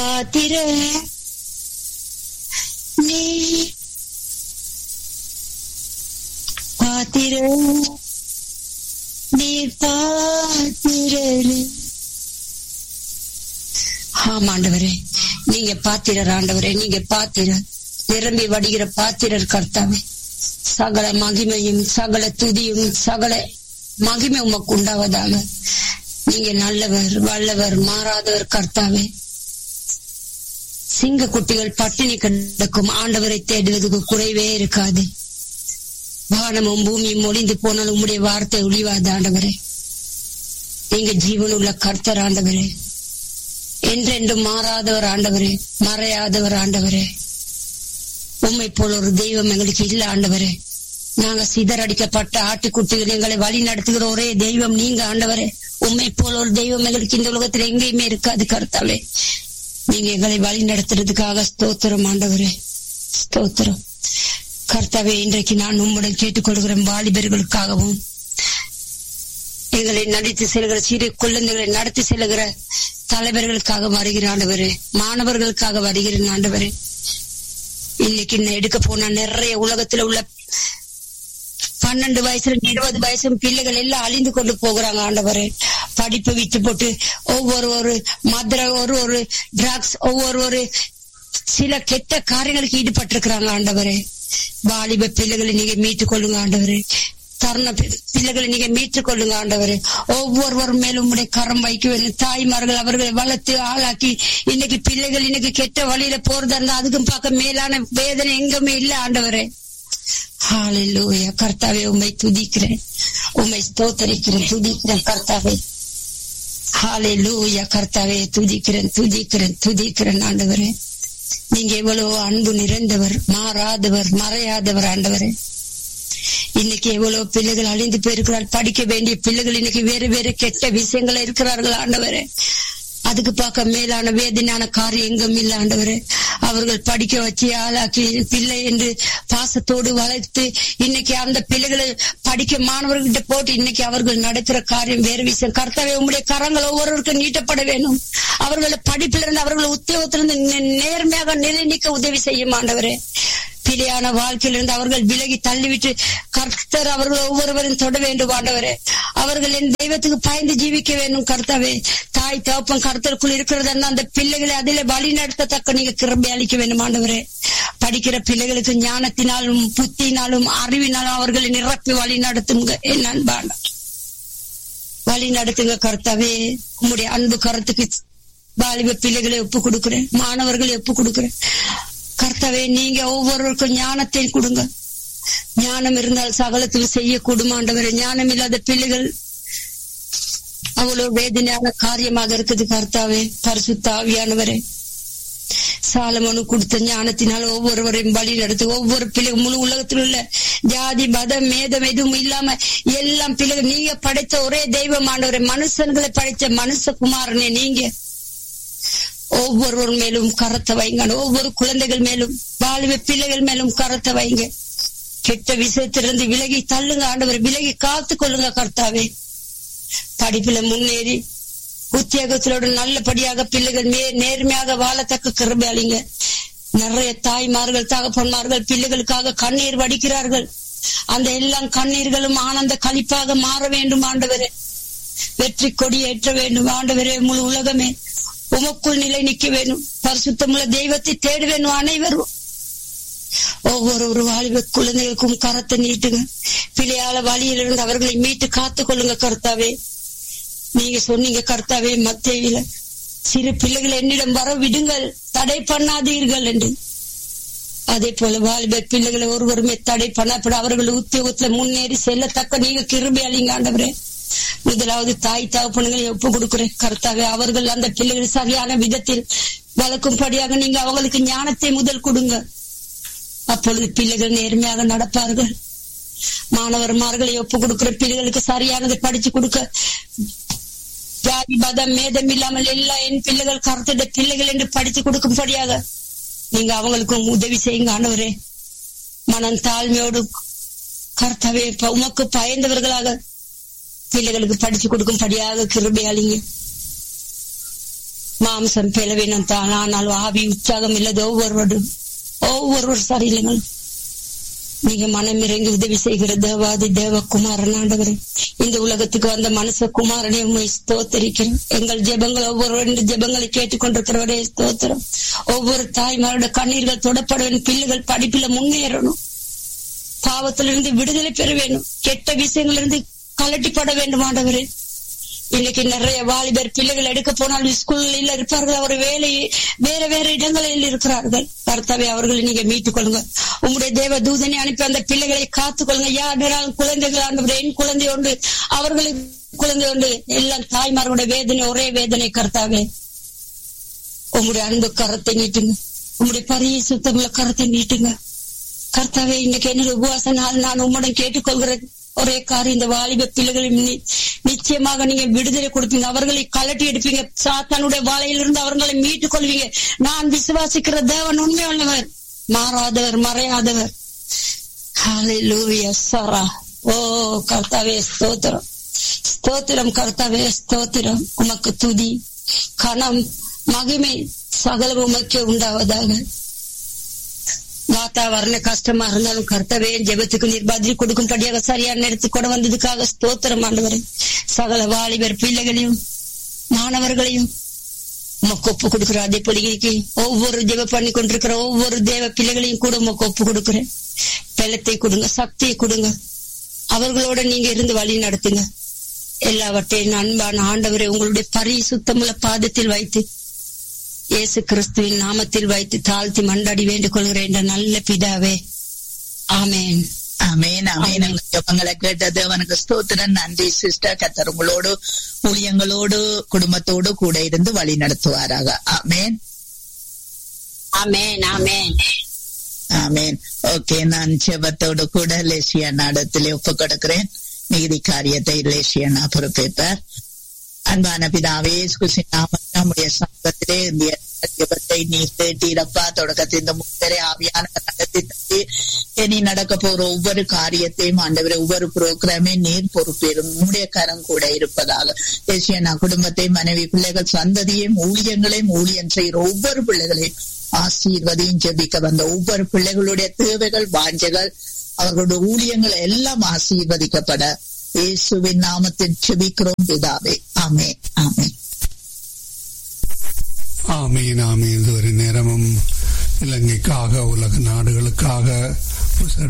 பாத்திர நீ பாத்திர நீர் பாத்திரனே ஆம் ஆண்டவரே நீங்க பாத்திரர் ஆண்டவரே நீங்க பாத்திரர் நிரம்பி வடிகிற பாத்திரர் கர்த்தாவே சகல மகிமையும் சகல துதியும் சகல மகிமை உமக்கு உண்டாவதாக நீங்க நல்லவர் வல்லவர் மாறாதவர் கர்த்தாவே சிங்க குட்டிகள் பட்டினி கிடக்கும் ஆண்டவரை தேடுவதற்கு குறைவே இருக்காது வானமும் பூமியும் ஒளிந்து போனால் உம்முடைய வார்த்தை ஒளிவாது ஆண்டவரே நீங்க ஜீவனுள்ள கர்த்தர் ஆண்டவரே என்றென்றும் மாறாதவர் ஆண்டவரே மறையாதவர் ஆண்டவரே உண்மை போல ஒரு தெய்வம் எங்களுக்கு இல்ல ஆண்டவரே நாங்க சிதறடிக்கப்பட்ட ஆட்டுக்குட்டிகள் எங்களை வழி நடத்துகிற ஒரே தெய்வம் நீங்க ஆண்டவரே உண்மை போல ஒரு தெய்வம் எங்களுக்கு இந்த உலகத்துல எங்கேயுமே இருக்காது கருத்தாவே நீங்க எங்களை வழி நடத்துறதுக்காக ஸ்தோத்திரம் ஆண்டவரே ஸ்தோத்திரம் கர்த்தாவே இன்றைக்கு நான் உம்முடன் கேட்டுக்கொள்கிறேன் வாலிபர்களுக்காகவும் எங்களை நடித்து செல்கிற சிறு குழந்தைகளை நடத்தி செல்கிற தலைவர்களுக்காக வருகிற ஆண்டவரே மாணவர்களுக்காக வருகிறேன் ஆண்டவரே இன்னைக்கு நான் எடுக்க போனா நிறைய உலகத்துல உள்ள பன்னெண்டு வயசுல இருபது வயசு பிள்ளைகள் எல்லாம் அழிந்து கொண்டு போகிறாங்க ஆண்டவரே படிப்பு விட்டு போட்டு ஒவ்வொரு ஒரு மதுரை ஒரு ஒரு டிரக்ஸ் ஒவ்வொரு ஒரு சில கெட்ட காரியங்களுக்கு ஈடுபட்டிருக்கிறாங்க ஆண்டவரே வாலிப பிள்ளைகளை நீங்க மீட்டுக் கொள்ளுங்க ஆண்டவரே தருண பிள்ளைகளை நீங்க மீட்டுக் கொள்ளுங்க ஆண்டவரே ஒவ்வொருவர் மேலும் உடைய கரம் வைக்க வேண்டும் தாய்மார்கள் அவர்களை வளர்த்து ஆளாக்கி இன்னைக்கு பிள்ளைகள் இன்னைக்கு கெட்ட வழியில போறதா இருந்தா அதுக்கும் பார்க்க மேலான வேதனை எங்குமே இல்ல ஆண்டவரே ஹாலிலூயா கர்த்தாவே உண்மை துதிக்கிறேன் உண்மை ஸ்தோத்தரிக்கிறேன் துதிக்கிறேன் கர்த்தாவே ஹாலிலூயா கர்த்தாவே துதிக்கிறேன் துதிக்கிறேன் துதிக்கிறேன் ஆண்டவரே நீங்க எவ்வளவு அன்பு நிறைந்தவர் மாறாதவர் மறையாதவர் ஆண்டவரே இன்னைக்கு எவ்வளவு பிள்ளைகள் அழிந்து போயிருக்கிறார் படிக்க வேண்டிய பிள்ளைகள் இன்னைக்கு வேறு வேறு கெட்ட விஷயங்கள் இருக்கிறார்கள் ஆண்டவரே அதுக்கு பார்க்க மேலான வேதனையான காரியம் எங்கும் இல்ல ஆண்டவரே அவர்கள் படிக்க வச்சு ஆளாக்கி பிள்ளை என்று பாசத்தோடு வளர்த்து இன்னைக்கு அந்த பிள்ளைகளை படிக்க மாணவர்கிட்ட போட்டு இன்னைக்கு அவர்கள் நடக்கிற காரியம் வேறு விஷயம் கர்த்தாவே உங்களுடைய கரங்கள் ஒவ்வொருவருக்கும் நீட்டப்பட வேணும் அவர்களை படிப்பிலிருந்து அவர்கள் உத்தியோகத்திலிருந்து நேர்மையாக நிலைநிற்க உதவி செய்யும் ஆண்டவரே பிழையான வாழ்க்கையிலிருந்து அவர்கள் விலகி தள்ளிவிட்டு கர்த்தர் அவர்கள் ஒவ்வொருவரும் தொட வேண்டும் ஆண்டவரே அவர்கள் என் தெய்வத்துக்கு பயந்து ஜீவிக்க வேண்டும் கர்த்தாவே தாய் தகப்பன் கர்த்தருக்குள் இருக்கிறது அந்த பிள்ளைகளை அதிலே வழி நடத்தத்தக்க நீங்க கிருபை அளிக்க வேண்டும் ஆண்டவரே படிக்கிற பிள்ளைகளுக்கு ஞானத்தினாலும் புத்தினாலும் அறிவினாலும் அவர்களை நிரப்பி வழி நடத்துங்க என் அன்பான வழி நடத்துங்க கர்த்தாவே உங்களுடைய அன்பு கருத்துக்கு வாலிப பிள்ளைகளை ஒப்பு கொடுக்கிறேன் மாணவர்களை ஒப்பு கொடுக்கிறேன் கர்த்தாவே நீங்க ஒவ்வொருவருக்கும் ஞானத்தை கொடுங்க ஞானம் இருந்தால் சகலத்தில் செய்ய குடுமாண்டவரே ஞானம் இல்லாத பிள்ளைகள் அவ்வளவு வேதனையான காரியமாக இருக்குது கர்த்தாவே பரிசுத்தாவியானவரே சாலமனு கொடுத்த ஞானத்தினால் ஒவ்வொருவரையும் வழி நடத்து ஒவ்வொரு பிள்ளை முழு உலகத்தில் உள்ள ஜாதி மதம் மேதம் எதுவும் இல்லாம எல்லாம் பிள்ளைகள் நீங்க படைத்த ஒரே தெய்வமானவரே மனுஷன்களை படைத்த மனுஷ குமாரனே நீங்க ஒவ்வொருவர் மேலும் கரத்தை வைங்க ஒவ்வொரு குழந்தைகள் மேலும் வாலிப பிள்ளைகள் மேலும் கரத்தை வைங்க கெட்ட விஷயத்திலிருந்து விலகி தள்ளுங்க ஆண்டவர் விலகி காத்து கொள்ளுங்க கர்த்தாவே படிப்புல முன்னேறி உத்தியோகத்திலோட நல்லபடியாக பிள்ளைகள் மே நேர்மையாக வாழத்தக்க கிருபை அளிங்க நிறைய தாய்மார்கள் தகப்பன்மார்கள் பிள்ளைகளுக்காக கண்ணீர் வடிக்கிறார்கள் அந்த எல்லாம் கண்ணீர்களும் ஆனந்த கழிப்பாக மாற வேண்டும் ஆண்டவரே வெற்றி கொடி ஏற்ற வேண்டும் ஆண்டவரே முழு உலகமே உமக்குள் நிலை நிக்க வேணும் பரிசுத்தமுள்ள தெய்வத்தை தேட வேணும் அனைவரும் ஒவ்வொரு ஒரு வாலிப குழந்தைகளுக்கும் கரத்தை நீட்டுங்க பிள்ளையால வழியிலிருந்து அவர்களை மீட்டு காத்து கொள்ளுங்க கர்த்தாவே நீங்க சொன்னீங்க கர்த்தாவே மத்தேவில சிறு பிள்ளைகள் என்னிடம் வர விடுங்கள் தடை பண்ணாதீர்கள் என்று அதே போல வாலிப பிள்ளைகளை ஒருவருமே தடை பண்ணப்பட அவர்கள் உத்தியோகத்துல முன்னேறி செல்லத்தக்க நீங்க கிருபி அழிங்க ஆண்டவரே முதலாவது தாய் தகப்பனுங்களை ஒப்பு கொடுக்கிறேன் கர்த்தாவே அவர்கள் அந்த பிள்ளைகள் சரியான விதத்தில் வளர்க்கும்படியாக நீங்க அவங்களுக்கு ஞானத்தை முதல் கொடுங்க அப்பொழுது பிள்ளைகள் நேர்மையாக நடப்பார்கள் மாணவர்மார்களை ஒப்பு கொடுக்கிற பிள்ளைகளுக்கு சரியானதை படிச்சு கொடுக்க ஜாதி மதம் மேதம் இல்லாமல் எல்லா என் பிள்ளைகள் கருத்துட பிள்ளைகள் என்று படித்து கொடுக்கும்படியாக நீங்க அவங்களுக்கும் உதவி செய்யுங்க ஆண்டவரே மனம் தாழ்மையோடு கர்த்தவே உமக்கு பயந்தவர்களாக பிள்ளைகளுக்கு படிச்சு கொடுக்கும்படியாக கிருபையாளிங்க மாம்சம் பெலவீனம் தான் ஆனால் ஆவி உற்சாகம் இல்லது ஒவ்வொருவரும் ஒவ்வொருவர் சரியில்லைங்கள் நீங்க மனம் இறங்கி உதவி செய்கிற தேவாதி தேவகுமாரன் ஆண்டவர் இந்த உலகத்துக்கு வந்த மனுஷ குமாரனை உண்மை ஸ்தோத்தரிக்கிறோம் எங்கள் ஜெபங்கள் ஒவ்வொரு ஜெபங்களை கேட்டுக்கொண்டிருக்கிறவரே ஸ்தோத்திரம் ஒவ்வொரு தாய்மாரோட கண்ணீர்கள் தொடப்பட வேண்டும் பிள்ளைகள் படிப்பில முன்னேறணும் பாவத்திலிருந்து விடுதலை பெற வேண்டும் கெட்ட விஷயங்களிலிருந்து கலட்டிப்பட வேண்டும் ஆண்டவரே இன்னைக்கு நிறைய வாலிபர் பிள்ளைகள் எடுக்க போனால் ஸ்கூல்ல இருப்பார்கள் அவர் வேலை வேற வேற இடங்களில் இருக்கிறார்கள் கர்த்தாவே அவர்களை நீங்க மீட்டுக் கொள்ளுங்க உங்களுடைய தேவ தூதனை அனுப்பி அந்த பிள்ளைகளை காத்துக் கொள்ளுங்க யார் குழந்தைகள் ஆண்டவர் என் குழந்தை உண்டு அவர்களுக்கு குழந்தை உண்டு எல்லாம் தாய்மார்களுடைய வேதனை ஒரே வேதனை கர்த்தாவே உங்களுடைய அன்பு கரத்தை நீட்டுங்க உங்களுடைய பரிய சுத்தமுள்ள கரத்தை நீட்டுங்க கர்த்தாவே இன்னைக்கு என்னோட உபவாச நாள் நான் உம்முடன் கேட்டுக்கொள்கிறேன் ஒரே காரியம் இந்த வாலிப பிள்ளைகளின் நிச்சயமாக நீங்க விடுதலை கொடுப்பீங்க அவர்களை கலட்டி எடுப்பீங்க சாத்தானுடைய வாழையிலிருந்து அவர்களை மீட்டுக் கொள்வீங்க நான் விசுவாசிக்கிற தேவன் உண்மை உள்ளவர் மாறாதவர் மறையாதவர் சரா ஓ கர்த்தாவே ஸ்தோத்திரம் ஸ்தோத்திரம் கர்த்தாவே ஸ்தோத்திரம் உமக்கு துதி கணம் மகிமை சகல உமக்கே உண்டாவதாக வாத்தாவரண கஷ்டமா இருந்தாலும் கர்த்தவே ஜெபத்துக்கு நீர் பதில் கொடுக்கும்படியாக சரியான நேரத்துக்கு கூட வந்ததுக்காக ஸ்தோத்திரம் ஆண்டவர் சகல வாலிபர் பிள்ளைகளையும் மாணவர்களையும் உமக்கு ஒப்பு கொடுக்கிற அதே பொலிகைக்கு ஒவ்வொரு ஜெப பண்ணி கொண்டிருக்கிற ஒவ்வொரு தேவ பிள்ளைகளையும் கூட உமக்கு ஒப்பு கொடுக்கிறேன் பலத்தை கொடுங்க சக்தியை கொடுங்க அவர்களோட நீங்க இருந்து வழி நடத்துங்க எல்லாவற்றையும் அன்பான ஆண்டவரை உங்களுடைய பரிசுத்தமுள்ள பாதத்தில் வைத்து இயேசு கிறிஸ்துவின் நாமத்தில் வைத்து தாழ்த்தி மண்டாடி வேண்டிக் கொள்கிறேன் என்ற நல்ல பிதாவே ஆமேன் அமேன் அமேன் ஜபங்களை கேட்டது அவனுக்கு ஸ்தோத்திரன் நன்றி சிஸ்டர் கத்தர் உங்களோடு ஊழியங்களோடு குடும்பத்தோடு கூட இருந்து வழி நடத்துவாராக ஆமேன் ஆமேன் ஆமேன் ஆமேன் ஓகே நான் ஜெபத்தோடு கூட லேசியா நாடத்திலே ஒப்பு கொடுக்கிறேன் நீதி காரியத்தை லேசியனா பொறுப்பேற்பார் அன்பான பிதாவே நம்முடைய சமூகத்திலே இந்திய ஜபத்தை நீ கேட்டீரப்பா தொடக்கத்தில் இந்த முத்தரை ஆவியான நடத்தி தந்து இனி நடக்க போற ஒவ்வொரு காரியத்தையும் ஆண்டவரை ஒவ்வொரு புரோகிராமே நீர் பொறுப்பேறும் உங்களுடைய கரம் கூட இருப்பதாக தேசிய நான் குடும்பத்தை மனைவி பிள்ளைகள் சந்ததியையும் ஊழியங்களையும் ஊழியம் செய்கிற ஒவ்வொரு பிள்ளைகளையும் ஆசீர்வதியும் ஜெபிக்க வந்த ஒவ்வொரு பிள்ளைகளுடைய தேவைகள் வாஞ்சைகள் அவர்களுடைய ஊழியங்கள் எல்லாம் ஆசீர்வதிக்கப்பட இயேசுவின் நாமத்தில் செபிக்கிறோம் பிதாவே ஆமே ஆமே ஆமீன் ஆமீன் இதுவரை நேரமும் இலங்கைக்காக உலக நாடுகளுக்காக